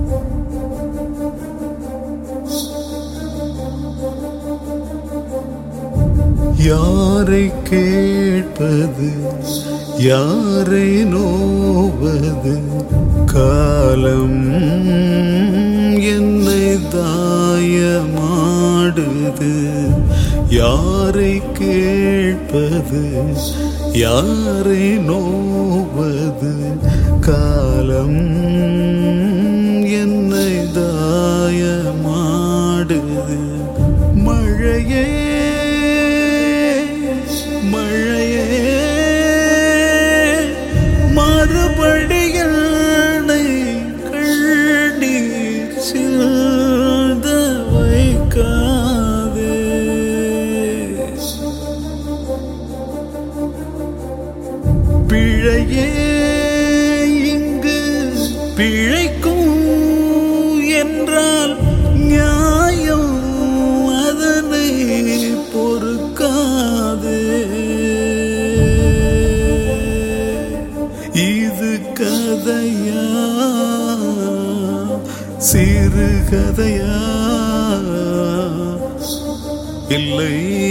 யாரை கேட்பது யாரை நோவது காலம் என்னை தாயமாடுது யாரை கேட்பது யாரை நோவது காலம் என்னை தாயமாடுது மழையே மழையே மறுபடியும் கண்ணீர் சிந்த வைக்காதே பிழையே இங்கு பிழைக்கும் என்றால் நியாயம் அதனை பொறுக்காதே இது கதையா சிறு கதையா இல்லை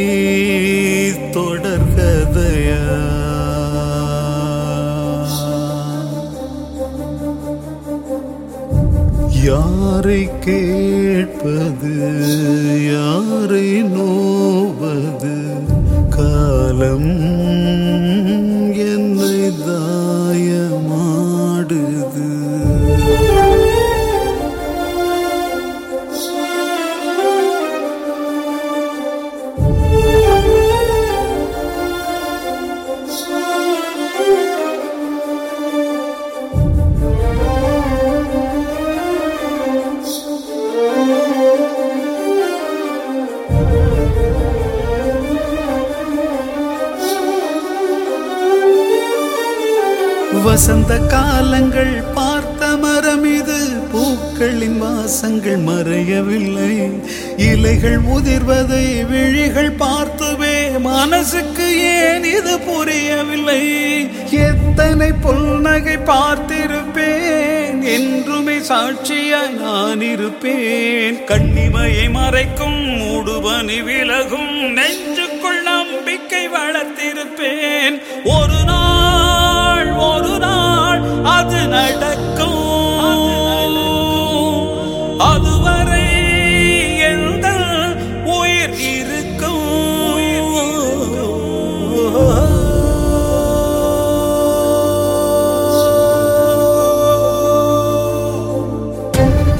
தொடர்கதையா யாரை கேட்பது யாரை நோவது காலம் என்னை தாயமாடுது வசந்த காலங்கள் பார்த்த மரம் இது பூக்களின் வாசங்கள் மறையவில்லை இலைகள் உதிர்வதை விழிகள் பார்த்துவே மனசுக்கு ஏன் இது புரியவில்லை எத்தனை புல்நகை பார்த்திருப்பேன் என்றுமே சாட்சியாய் நான் இருப்பேன் கண்ணிமையை மறைக்கும் மூடுபனி விலகும் நெஞ்சுக்குள் நம்பிக்கை வளர்த்திருப்பேன் ஒரு நாள் ஒரு நாள் அது நடக்கும் அதுவரை எந்த உயிர் இருக்கும்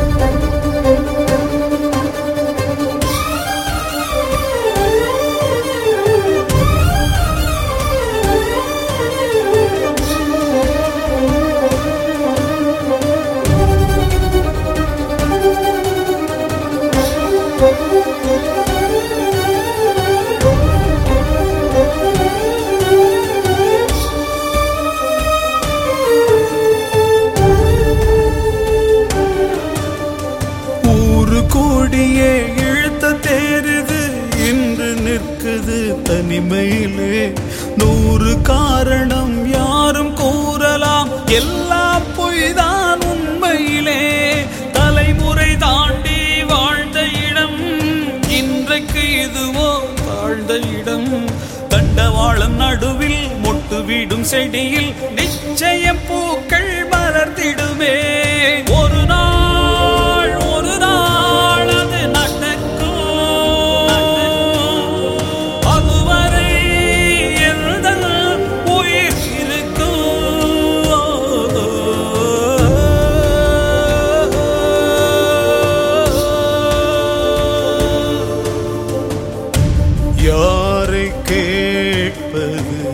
ஊரு கூடியே இழுத்த தேருது இன்று நிற்குது தனிமையிலே நூறு காரணம் யாரும் கூறலாம் எல்லாம் பொய்தான் உண்மையிலே தலைமுறை தாண்டி வாழ்ந்த இடம் இன்றைக்கு இதுவோ தாழ்ந்த இடம் தண்டவாளம் நடுவில் மொட்டு வீடும் செடியில் நிச்சயம் பூக்கள் மலர்ந்திடுமே ஒரு நாள் ஒரு நாள் அது நடக்கும் அதுவரை எந்த உயிர் இருக்கும் யாரை கேட்பது